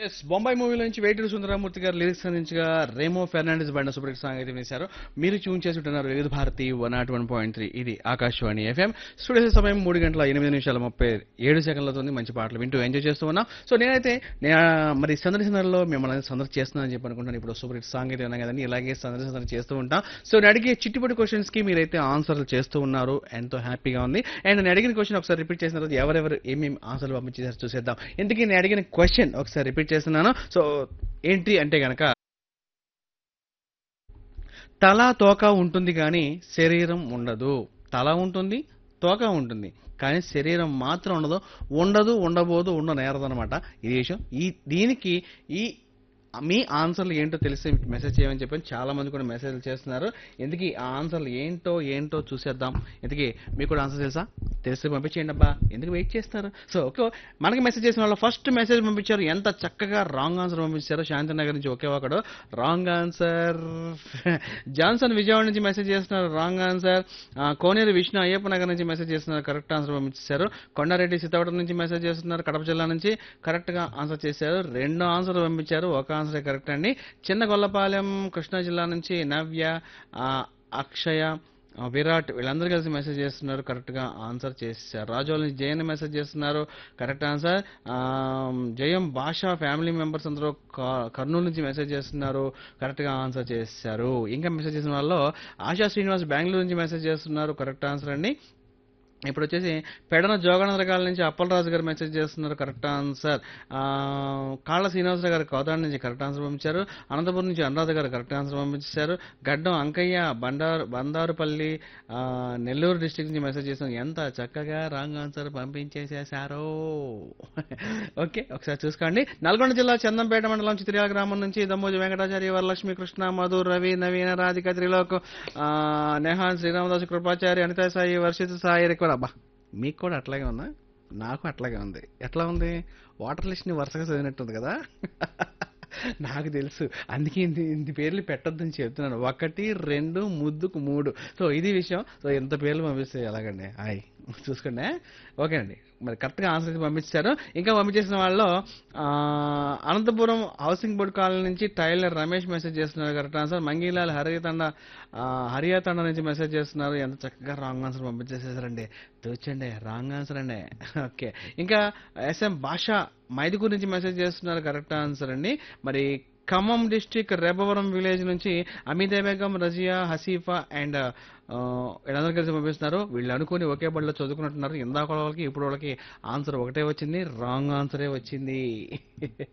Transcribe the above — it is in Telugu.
ఎస్ బొంబాయి మూవీలో నుంచి వేటూరు సుందరమూర్తి గారు లిరిక్స్ అందించగా రేమో ఫెర్నాండెస్ బండ సూపర్ హిట్ సాంగ్ అయితే వినేశారు మీరు ట్యూన్ చేసి ఉంటున్నారు Vividh Bharati one nought one point three ఇది ఆకాశవాణి ఎఫ్ఎం స్టూడియో సమయం మూడు గంటల ఎనిమిది నిమిషాల ముప్పై ఏడు సెకండ్లతో ఉంది మంచి పాటలు వింటూ ఎంజాయ్ చేస్తూ ఉన్నాం సో నేనైతే నే- మరి సందడి సందడిలో మిమ్మల్ని సందడి చేస్తున్నానని చెప్పి అనుకుంటాను ఇప్పుడు సూపర్ హిట్ సాంగ్ అయితే ఉన్నాం కదండి ఇలాగే సందడి సందడి చేస్తూ ఉంటాం సో నేను అడిగే చిట్టుపడి క్వశ్చన్స్ కి మీరైతే ఆన్సర్లు చేస్తూ ఉన్నారు ఎంతో హ్యాపీగా ఉంది అండ్ నేను అడిగిన క్వశ్చన్ ఒకసారి రిపీట్ చేసిన తర్వాత ఎవరెవరు ఏమేమి ఆన్సర్లు పంపించేసారు చూసేద్దాం ఎందుకు నేను అడిగిన క్వశ్చన్ ఒకసారి రిపీట్ చేస్తున్నాను సో ఏంటి అంటే గనక తల తోక ఉంటుంది కానీ శరీరం ఉండదు తల ఉంటుంది తోక ఉంటుంది కానీ శరీరం మాత్రం ఉండదు ఉండదు ఉండబోదు ఉండనేరదు అనమాట ఇది విషయం ఈ దీనికి ఈ మీ ఆన్సర్లు ఏంటో తెలిసి మెసేజ్ చేయమని చెప్పని చాలా మంది కూడా మెసేజ్ చేస్తున్నారు ఎందుకు ఆ ఆన్సర్లు ఏంటో ఏంటో చూసేద్దాం ఎందుకు మీకు కూడా ఆన్సర్ తెలుసా తెలిసి పంపించేయండి అబ్బా ఎందుకు వెయిట్ చేస్తారు సో ఓకే మనకి మెసేజ్ చేసిన వాళ్ళు ఫస్ట్ మెసేజ్ పంపించారు ఎంత చక్కగా రాంగ్ ఆన్సర్ పంపించారు శాంతినగర్ నుంచి ఒకే ఒకడు రాంగ్ ఆన్సర్ జాన్సన్ విజయవాడ నుంచి మెసేజ్ చేస్తున్నారు రాంగ్ ఆన్సర్ కోనేరు విష్ణు అయ్యప్ప నగర్ నుంచి మెసేజ్ చేస్తున్నారు కరెక్ట్ ఆన్సర్ పంపించారు కొండారెడ్డి సీతావడం నుంచి మెసేజ్ చేస్తున్నారు కడప జిల్లా నుంచి కరెక్ట్ గా ఆన్సర్ చేశారు రెండు ఆన్సర్ పంపించారు ఒక ఆన్సర్ కరెక్ట్ అండి చిన్న గొల్లపాలెం కృష్ణా జిల్లా నుంచి నవ్య ఆ, అక్షయ ఆ, విరాట్ వీళ్ళందరూ కలిసి మెసేజ్ చేస్తున్నారు కరెక్ట్ గా ఆన్సర్ చేశారు రాజోల నుంచి జయన్ మెసేజ్ చేస్తున్నారు కరెక్ట్ ఆన్సర్ ఆ, జయం భాష ఫ్యామిలీ మెంబర్స్ అందరూ క- కర్నూలు నుంచి మెసేజ్ చేస్తున్నారు కరెక్ట్ గా ఆన్సర్ చేశారు ఇంకా మెసేజ్ చేసిన వాళ్ళు ఆశా శ్రీనివాస్ బెంగళూరు నుంచి మెసేజ్ చేస్తున్నారు కరెక్ట్ ఆన్సర్ అండి ఇప్పుడు వచ్చేసి పెడన జోగానందరకాల నుంచి అప్పలరాజు గారు మెసేజ్ చేస్తున్నారు కరెక్ట్ ఆన్సర్ ఆ, కాళ్ళ శ్రీనివాసరావు గారు కోదాడ నుంచి కరెక్ట్ ఆన్సర్ పంపించారు అనంతపురం నుంచి అనురాధ గారు కరెక్ట్ ఆన్సర్ పంపించారు గడ్డం అంకయ్య బండారు బందారుపల్లి ఆ, నెల్లూరు డిస్టిక్ నుంచి మెసేజ్ చేస్తున్నారు ఎంత చక్కగా రాంగ్ ఆన్సర్ పంపించేసేసారో ఓకే ఒకసారి చూసుకోండి నల్గొండ జిల్లా చందంపేట మండలం చిత్రియాల గ్రామం నుంచి దమ్మోజి వెంకటాచార్య వరలక్ష్మి కృష్ణ మధు రవి నవీన రాధిక త్రిలోక్ ఆ, నెహాన్ శ్రీరామదాసు కృపాచారి అనితా సాయి వర్షిత సాయి రిక్వర్ అబ్బా మీకు కూడా అట్లాగే ఉందా నాకు అట్లాగే ఉంది ఎట్లా ఉంది వాటర్ లిస్ట్ ని వరుసగా చదివినట్టుంది కదా నాకు తెలుసు అందుకే ఇంత ఇంత పేర్లు పెట్టొద్దని చెప్తున్నాను ఒకటి రెండు ముద్దుకు మూడు సో ఇది విషయం సో ఎంత పేర్లు పంపిస్తే ఎలాగండి హాయ్ చూసుకోండి ఓకే అండి మరి కరెక్ట్గా ఆన్సర్ అయితే పంపించారు ఇంకా పంపించేసిన వాళ్ళు ఆ, అనంతపురం హౌసింగ్ బోర్డ్ కాలనీ నుంచి టైలర్ రమేష్ మెసేజ్ చేస్తున్నారు కరెక్ట్ ఆన్సర్ మంగీలాల్ హరియతండ ఆ, హరియాతండ నుంచి మెసేజ్ చేస్తున్నారు ఎంత చక్కగా రాంగ్ ఆన్సర్ పంపించేసేసారండి తోచండి రాంగ్ ఆన్సర్ అండి ఓకే ఇంకా ఎస్ఎం భాష మైదుకూరు నుంచి మెసేజ్ చేస్తున్నారు కరెక్ట్ ఆన్సర్ అండి మరి ఖమ్మం డిస్టిక్ రేపవరం విలేజ్ నుంచి అమితా బేగం రజియా హసీఫా అండ్ వీళ్ళందరూ కలిసి పంపిస్తున్నారు వీళ్ళు అనుకుని ఒకే బడిలో చదువుకున్నట్టున్నారు ఇందాక వాళ్ళకి ఇప్పుడు వాళ్ళకి ఆన్సర్ ఒకటే వచ్చింది రాంగ్ ఆన్సరే వచ్చింది